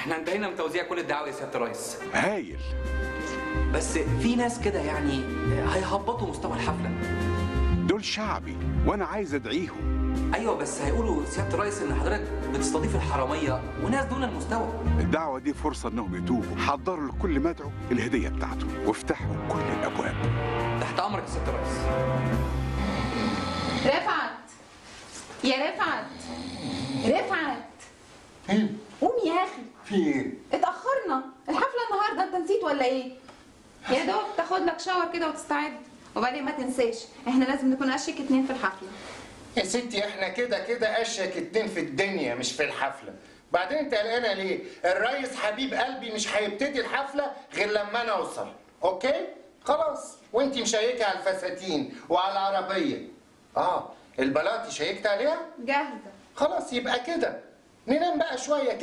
احنا انتهينا من توزيع كل الدعاوى يا سياده الرئيس هايل بس في ناس كده يعني هيهبطوا مستوى الحفله دول شعبي وانا عايز ادعيهم ايوه بس هيقولوا سياده الرئيس ان حضرتك بتستضيف الحراميه وناس دون المستوى الدعوة دي فرصة انهم يتوبوا حضروا لكل مدعو الهدية بتاعته وافتحوا كل الابواب تحت امرك يا سياده الرئيس رفعت يا رفعت رفعت قوم يا اخي في ايه؟ اتاخرنا الحفله النهارده انت نسيت ولا ايه يا دوب تاخد لك شاور كده وتستعد وبعدين ما تنساش احنا لازم نكون اشيك اتنين في الحفله يا ستي احنا كده كده اشيك اتنين في الدنيا مش في الحفله بعدين انت قلقانه ليه؟ الريس حبيب قلبي مش هيبتدي الحفله غير لما انا اوصل اوكي؟ خلاص وانت مشيكه على الفساتين وعلى العربيه اه البلاطي شيكت عليها؟ جاهزه خلاص يبقى كده ننام بقى شويه